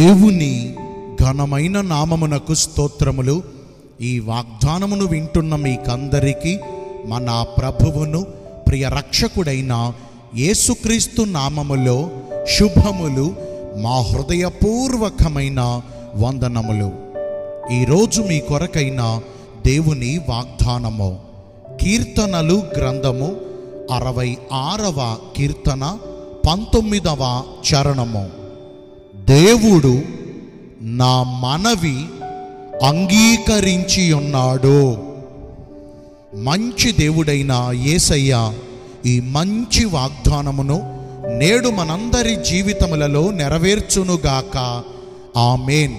దేవుని ఘనమైన నామమునకు స్తోత్రములు ఈ వాగ్దానమును వింటున్న మీకందరికీ మన ప్రభువును ప్రియ రక్షకుడైన యేసుక్రీస్తు నామములో శుభములు మా హృదయపూర్వకమైన వందనములు ఈరోజు మీ కొరకైన దేవుని వాగ్దానము కీర్తనలు గ్రంథము అరవై ఆరవ కీర్తన పంతొమ్మిదవ చరణము దేవుడు నా మనవి అంగీకరించి ఉన్నాడు మంచి దేవుడైన యేసయ్య ఈ మంచి వాగ్దానమును నేడు మనందరి జీవితములలో నెరవేర్చునుగాక ఆమేన్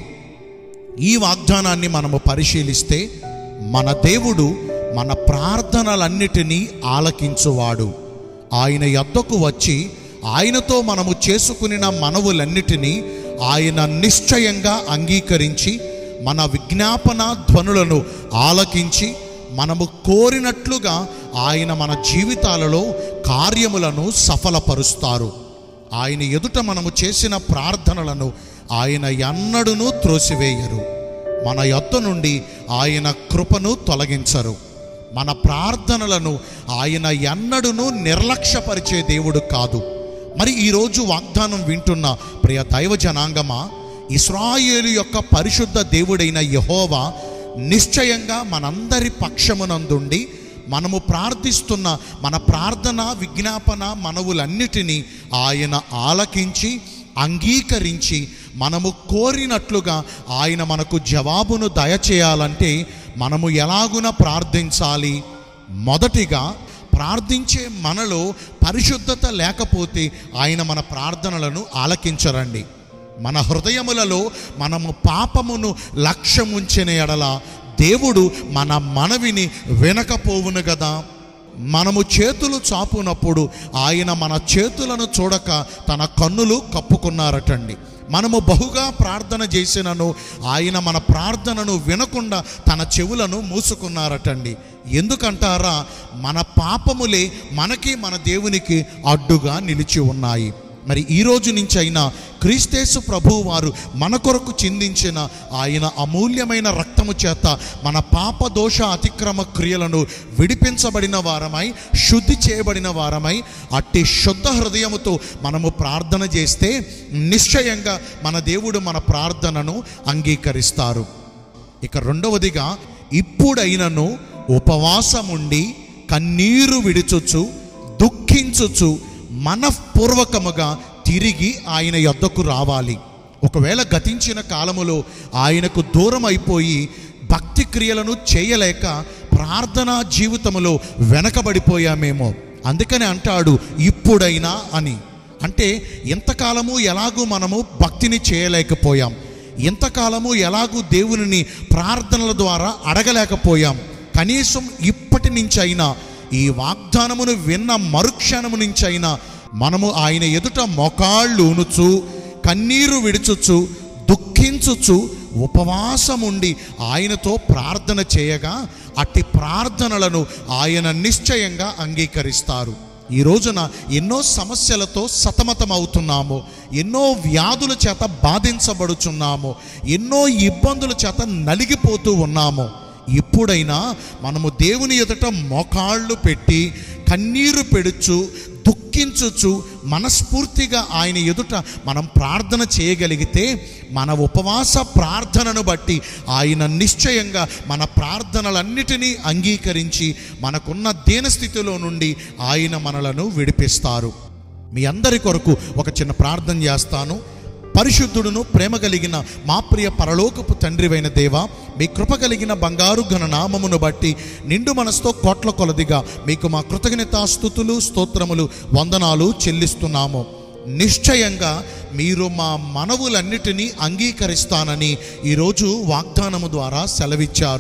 ఈ వాగ్దానాన్ని మనము పరిశీలిస్తే మన దేవుడు మన ప్రార్థనలన్నిటినీ ఆలకించువాడు ఆయన యొద్దకు వచ్చి ఆయనతో మనము చేసుకునిన మనవులన్నిటినీ ఆయన నిశ్చయంగా అంగీకరించి మన విజ్ఞాపన ధ్వనులను ఆలకించి మనము కోరినట్లుగా ఆయన మన జీవితాలలో కార్యములను సఫలపరుస్తారు ఆయన ఎదుట మనము చేసిన ప్రార్థనలను ఆయన ఎన్నడూనూ త్రోసివేయరు మన యొద్ద నుండి ఆయన కృపను తొలగించరు మన ప్రార్థనలను ఆయన ఎన్నడూనూ నిర్లక్ష్యపరిచే దేవుడు కాదు మరి ఈరోజు వాగ్దానం వింటున్న ప్రియ దైవ జనాంగమా ఇస్రాయేలు యొక్క పరిశుద్ధ దేవుడైన యహోవా నిశ్చయంగా మనందరి పక్షమునందుండి మనము ప్రార్థిస్తున్న మన ప్రార్థన విజ్ఞాపన మనవులన్నిటినీ ఆయన ఆలకించి అంగీకరించి మనము కోరినట్లుగా ఆయన మనకు జవాబును దయచేయాలంటే మనము ఎలాగున ప్రార్థించాలి మొదటిగా ప్రార్థించే మనలో పరిశుద్ధత లేకపోతే ఆయన మన ప్రార్థనలను ఆలకించరండి మన హృదయములలో మనము పాపమును లక్ష్యముంచిన ఎడల దేవుడు మన మనవిని వినకపోవును కదా మనము చేతులు చాపునప్పుడు ఆయన మన చేతులను చూడక తన కన్నులు కప్పుకున్నారటండి మనము బహుగా ప్రార్థన చేసినను ఆయన మన ప్రార్థనను వినకుండా తన చెవులను మూసుకున్నారటండి ఎందుకంటారా మన పాపములే మనకి మన దేవునికి అడ్డుగా నిలిచి ఉన్నాయి మరి ఈ రోజు నుంచి అయినా క్రీస్తేసు ప్రభువు వారు మన కొరకు చిందించిన ఆయన అమూల్యమైన రక్తము చేత మన పాప దోష అతిక్రమ క్రియలను విడిపించబడిన వారమై శుద్ధి చేయబడిన వారమై అట్టి శుద్ధ హృదయముతో మనము ప్రార్థన చేస్తే నిశ్చయంగా మన దేవుడు మన ప్రార్థనను అంగీకరిస్తారు ఇక రెండవదిగా ఇప్పుడైనను ఉపవాసముండి కన్నీరు విడుచుచు దుఃఖించుచు మనఃపూర్వకముగా తిరిగి ఆయన యొద్దకు రావాలి ఒకవేళ గతించిన కాలములో ఆయనకు దూరం అయిపోయి భక్తి క్రియలను చేయలేక ప్రార్థనా జీవితములో వెనకబడిపోయామేమో అందుకని అంటాడు ఇప్పుడైనా అని అంటే ఎంతకాలము ఎలాగూ మనము భక్తిని చేయలేకపోయాం ఎంతకాలము ఎలాగూ దేవునిని ప్రార్థనల ద్వారా అడగలేకపోయాం కనీసం ఇప్పటి నుంచైనా ఈ వాగ్దానమును విన్న మరుక్షణము నుంచైనా మనము ఆయన ఎదుట మొకాళ్ళు ఉనుచు కన్నీరు విడుచుచు దుఃఖించుచు ఉపవాసముండి ఆయనతో ప్రార్థన చేయగా అట్టి ప్రార్థనలను ఆయన నిశ్చయంగా అంగీకరిస్తారు ఈ రోజున ఎన్నో సమస్యలతో సతమతమవుతున్నాము ఎన్నో వ్యాధుల చేత బాధించబడుచున్నాము ఎన్నో ఇబ్బందుల చేత నలిగిపోతూ ఉన్నాము ఇప్పుడైనా మనము దేవుని ఎదుట మోకాళ్ళు పెట్టి కన్నీరు పెడుచు దుఃఖించుచు మనస్ఫూర్తిగా ఆయన ఎదుట మనం ప్రార్థన చేయగలిగితే మన ఉపవాస ప్రార్థనను బట్టి ఆయన నిశ్చయంగా మన ప్రార్థనలన్నిటినీ అంగీకరించి మనకున్న దీనస్థితిలో నుండి ఆయన మనలను విడిపిస్తారు మీ అందరి కొరకు ఒక చిన్న ప్రార్థన చేస్తాను పరిశుద్ధుడును ప్రేమ కలిగిన మా ప్రియ పరలోకపు తండ్రివైన దేవ మీ కృప కలిగిన బంగారు ఘన నామమును బట్టి నిండు మనసుతో కోట్ల కొలదిగా మీకు మా కృతజ్ఞతాస్థుతులు స్తోత్రములు వందనాలు చెల్లిస్తున్నాము నిశ్చయంగా మీరు మా మనవులన్నిటినీ అంగీకరిస్తానని ఈరోజు వాగ్దానము ద్వారా సెలవిచ్చారు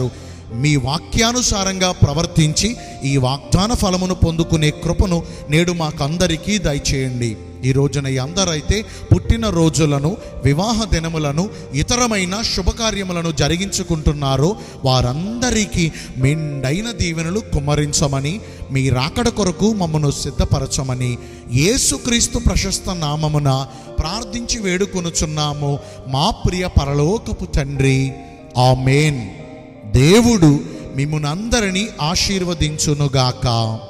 మీ వాక్యానుసారంగా ప్రవర్తించి ఈ వాగ్దాన ఫలమును పొందుకునే కృపను నేడు మాకందరికీ దయచేయండి ఈ రోజున ఈ అందరైతే పుట్టిన రోజులను వివాహ దినములను ఇతరమైన శుభకార్యములను జరిగించుకుంటున్నారో వారందరికీ మెండైన దీవెనలు కుమ్మరించమని మీ రాకడ కొరకు మమ్మను సిద్ధపరచమని యేసుక్రీస్తు ప్రశస్త నామమున ప్రార్థించి వేడుకొనుచున్నాము మా ప్రియ పరలోకపు తండ్రి ఆమెన్ దేవుడు మిమ్మునందరినీ ఆశీర్వదించునుగాక